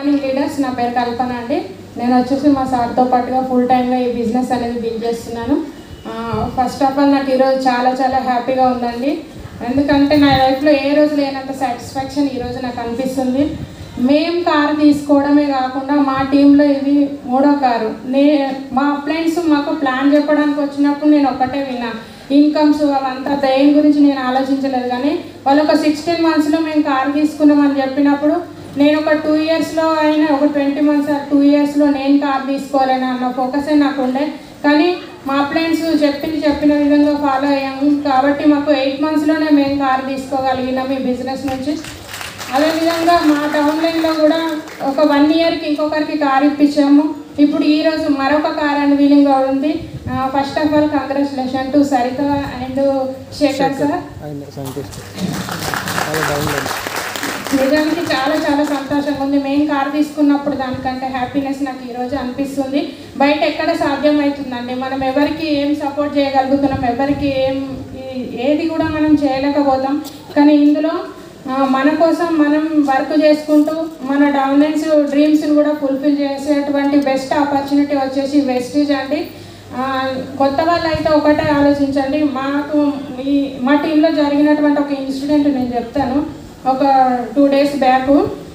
morning leaders నా పేరు కల్పన అండి నేను వచ్చేసి మా సార్తో పాటుగా ఫుల్ టైమ్గా ఈ బిజినెస్ అనేది బిల్డ్ చేస్తున్నాను ఫస్ట్ ఆఫ్ ఆల్ నాకు ఈరోజు చాలా చాలా హ్యాపీగా ఉందండి ఎందుకంటే నా లైఫ్లో ఏ రోజు లేనంత సాటిస్ఫాక్షన్ ఈరోజు నాకు అనిపిస్తుంది మేము కారు తీసుకోవడమే కాకుండా మా టీంలో ఇది మూడో కారు నే మా అప్లయన్స్ మాకు ప్లాన్ చెప్పడానికి వచ్చినప్పుడు నేను ఒక్కటే విన్నా ఇన్కమ్స్ అవంతా దేని గురించి నేను ఆలోచించలేదు కానీ వాళ్ళు ఒక సిక్స్టీన్ మంత్స్లో మేము కారు తీసుకున్నామని చెప్పినప్పుడు నేను ఒక టూ ఇయర్స్లో అయినా ఒక ట్వంటీ మంత్స్ టూ ఇయర్స్లో నేను కార్ తీసుకోవాలని అన్న ఫోకసే నాకు ఉండే కానీ మా ఫ్రెండ్స్ చెప్పింది చెప్పిన విధంగా ఫాలో అయ్యాము కాబట్టి మాకు ఎయిట్ మంత్స్లోనే మేము కార్ తీసుకోగలిగినాం ఈ బిజినెస్ నుంచి అదేవిధంగా మా టౌన్ లైన్లో కూడా ఒక వన్ ఇయర్కి ఇంకొకరికి కార్ ఇప్పించాము ఇప్పుడు ఈరోజు మరొక కార్ అండ్ వీలింగ్ ఉంది first of all congratulation to Saritha and Shekhar sir ఆయన సైంటిస్ట్ చాలా డౌన్ నిజానికి చాలా చాలా సంతోషంగా ఉంది మేము కార్ తీసుకున్నప్పుడు దానికంటే హ్యాపీనెస్ నాకు ఈరోజు అనిపిస్తుంది బయట ఎక్కడ సాధ్యమవుతుందండి మనం ఎవరికి ఏం సపోర్ట్ చేయగలుగుతున్నాం ఎవరికి ఏం ఈ- ఏది కూడా మనం చేయలేకపోతాం కానీ ఇందులో ఆ, మన కోసం మనం వర్క్ చేసుకుంటూ మన డౌన్లైన్స్ డ్రీమ్స్ని కూడా ఫుల్ఫిల్ చేసేటువంటి బెస్ట్ ఆపర్చునిటీ వచ్చేసి వెస్టీజ్ అండి ఆ, కొత్త వాళ్ళు అయితే ఒకటే ఆలోచించండి మాకు ఈ మా టీంలో జరిగినటువంటి ఒక ఇన్సిడెంట్ నేను చెప్తాను ఒక టూ డేస్ బ్యాక్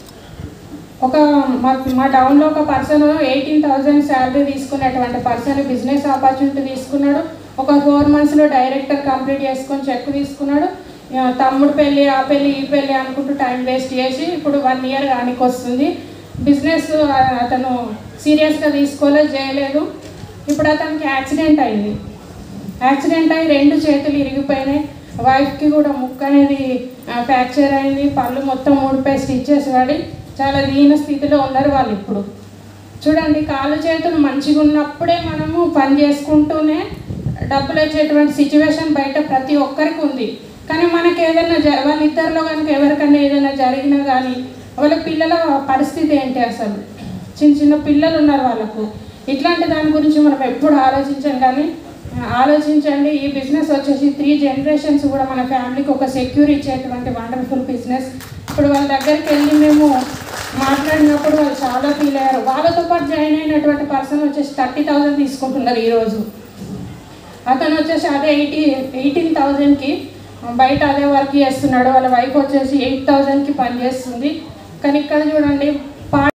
ఒక మా మా టౌన్లో ఒక పర్సన్ ఎయిటీన్ థౌజండ్ శాలరీ తీసుకునేటువంటి పర్సన్ బిజినెస్ ఆపర్చునిటీ తీసుకున్నాడు ఒక ఫోర్ మంత్స్లో డైరెక్టర్ కంప్లీట్ చేసుకొని చెక్ తీసుకున్నాడు ఆ, తమ్ముడు పెళ్ళి ఆ పెళ్ళి ఈ పెళ్ళి అనుకుంటూ టైం వేస్ట్ చేసి ఇప్పుడు వన్ ఇయర్ కానికి వస్తుంది బిజినెస్ అతను సీరియస్గా తీసుకోలేదు చేయలేదు ఇప్పుడు అతనికి యాక్సిడెంట్ అయింది యాక్సిడెంట్ అయ్యి రెండు చేతులు ఇరిగిపోయినాయి వైఫ్కి కూడా ముక్కు అనేది ఫ్రాక్చర్ అయింది పళ్ళు మొత్తం ఊడిపోయి స్టిచ్చెస్ పడి చాలా దీన స్థితిలో ఉన్నారు వాళ్ళు ఇప్పుడు చూడండి కాళ్ళు చేతులు మంచిగా ఉన్నప్పుడే మనము పని చేసుకుంటూనే డబ్బులు వచ్చేటువంటి సిచ్యువేషన్ బయట ప్రతి ఒక్కరికి ఉంది కానీ మనకి ఏదైనా జ వాళ్ళిద్దరిలో కనుక ఎవరికైనా ఏదైనా జరిగినా కానీ వాళ్ళ పిల్లల పరిస్థితి ఏంటి అసలు చిన్న చిన్న పిల్లలు ఉన్నారు వాళ్ళకు ఇట్లాంటి దాని గురించి మనం ఎప్పుడు ఆలోచించాం కానీ ఆ, ఆలోచించండి ఈ బిజినెస్ వచ్చేసి త్రీ జనరేషన్స్ కూడా మన ఫ్యామిలీకి ఒక సెక్యూర్ ఇచ్చేటువంటి వండర్ఫుల్ బిజినెస్ ఇప్పుడు వాళ్ళ దగ్గరికి వెళ్ళి మేము మాట్లాడినప్పుడు వాళ్ళు చాలా ఫీల్ అయ్యారు వాళ్ళతో పాటు జాయిన్ అయినటువంటి పర్సన్ వచ్చేసి థర్టీ థౌజండ్ తీసుకుంటున్నారు ఈరోజు అతను వచ్చేసి అదే ఎయిటీ ఎయిటీన్ థౌజండ్కి బయట అదే వర్క్ చేస్తున్నాడు వాళ్ళ వైఫ్ వచ్చేసి ఎయిట్ థౌజండ్కి పని చేస్తుంది కానీ ఇక్కడ చూడండి